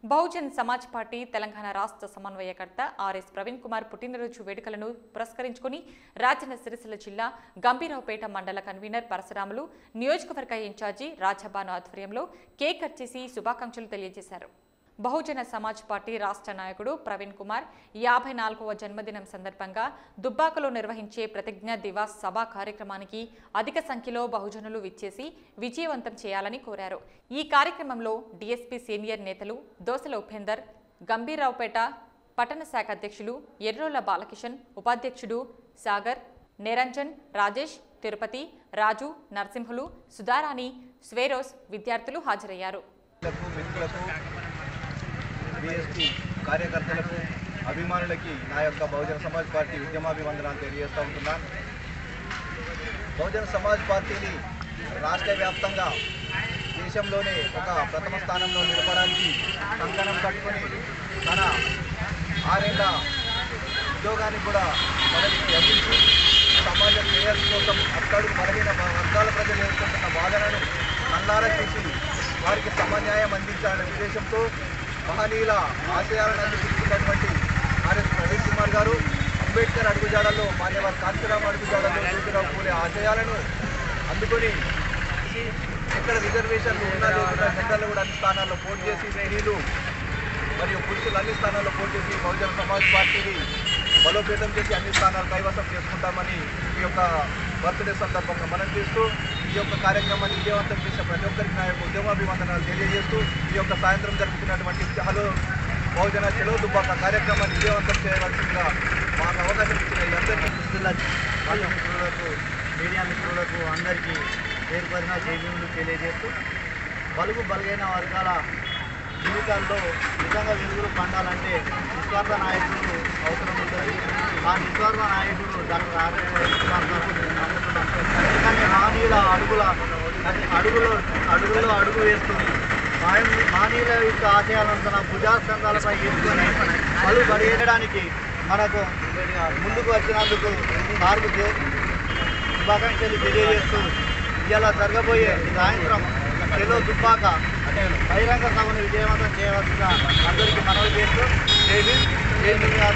Bahujan Samaj party Telangana రాష్ట్ర సమన్వయకర్త RS Praveen Kumar పుట్టినరోజు వేడుకలను పురస్కరించుకుని రాజన్న సిరిసిల్ల జిల్లా గంభీరావుపేట మండల కన్వీనర్ పరశురాములు నియోజకవర్గ ఇన్ఛార్జి రాజబాను ఆధ్వర్యంలో కేక్ కట్ చేసి శుభాకాంక్షలు తెలియజేశారు బహుజన సమాజ్ పార్టీ రాష్ట్ర నాయకుడు ప్రవీణ్ కుమార్ యాభై నాలుగవ జన్మదినం సందర్భంగా దుబ్బాకలో నిర్వహించే ప్రతిజ్ఞ దివాస్ సభ కార్యక్రమానికి అధిక సంఖ్యలో బహుజనులు విచ్చేసి విజయవంతం చేయాలని కోరారు ఈ కార్యక్రమంలో డీఎస్పీ సీనియర్ నేతలు దోసల ఉపేందర్ గంభీరావుపేట పట్టణ శాఖ అధ్యక్షులు ఎర్రోల బాలకిషన్ ఉపాధ్యక్షుడు సాగర్ నిరంజన్ రాజేష్ తిరుపతి రాజు నరసింహులు సుధారాణి స్వేరోస్ విద్యార్థులు హాజరయ్యారు మిత్రులకు మిత్రులకు బీఎస్పీ కార్యకర్తలకు అభిమానులకి నా యొక్క బహుజన సమాజ్ పార్టీ ఉద్యమాభివందనాలు తెలియజేస్తూ ఉంటున్నాను బహుజన సమాజ్ పార్టీని రాష్ట్ర వ్యాప్తంగా దేశంలోనే ఒక ప్రథమ స్థానంలో నిలపడానికి కంకణం కట్టుకొని తన ఆరేళ్ల ఉద్యోగాన్ని కూడా మొదటి అందించి సమాజ శ్రేయస్సు కోసం అట్టడుగు బలహీన వర్గాల ప్రజలు ఎదుర్కొంటున్న బాధలను కళ్ళారా చూసి వారికి సమన్యాయం అందించాలనే ఉద్దేశంతో మహనీయుల ఆశయాలను అందిస్తున్నటువంటి ఆర్ఎస్ ప్రవీణ్ కుమార్ గారు అంబేద్కర్ అడుగుజాడల్లో మాన్యవారి కాంతిరామ్ అడుగుజాడల్లో జ్యోతిరావు పూలే ఆశయాలను అందుకొని ఎక్కడ రిజర్వేషన్లు ఉన్నా లేకుండా జెండర్లు కూడా అన్ని స్థానాల్లో పోటీ చేసి స్త్రీలు మరియు పురుషులు అన్ని స్థానాల్లో పోటీ చేసి బహుజన సమాజ్ పార్టీని బలోపేతం చేసి అన్ని స్థానాలు కైవసం చేసుకుంటామని ఈ యొక్క బర్త్డే సందర్భంగా మనం చేస్తూ ఈ యొక్క కార్యక్రమాన్ని విజయవంతం చేసిన ప్రతి ఒక్కరికి నా యొక్క ఉద్యమాభివందనాలు తెలియజేస్తూ ఈ యొక్క సాయంత్రం జరుగుతున్నటువంటి హలో బహుజన చెలో దుబ్బాక కార్యక్రమాన్ని విజయవంతం చేయవలసిందిగా మాకు అవకాశం ఇచ్చిన ఈ అందరికీ మిత్రుల వాళ్ళ మిత్రులకు మీడియా మిత్రులకు అందరికీ పేరు పడిన జైలు తెలియజేస్తూ బలుగు బలగైన వర్గాల జీవితాల్లో నిజంగా వెలుగులు పండాలంటే నిస్వార్థ నాయకుడు అవసరం ఉంటుంది ఆ నిస్వార్థ నాయకుడు డాక్టర్ ఆర్ఎస్ ప్రవీణ్ కుమార్ గారు నేను నమ్ముతున్నాను ఎందుకంటే మహనీయుల అడుగుల అడుగులో అడుగులో అడుగు వేస్తుంది మాయ- మహనీయుల యొక్క ఆశయాలను తన భుజాస్కంధాలపై వేసుకొని బలు బడియడానికి మనకు ముందుకు వచ్చినందుకు వారికి దే- శుభాకాంక్షలు తెలియజేస్తూ ఇలా జరగబోయే సాయంత్రం చెలో దుబ్బాక బహిరంగ సభను విజయవంతం చేయవలసిన అందరికీ మనవి చేస్తూ జై భీమ్ జై భీమ్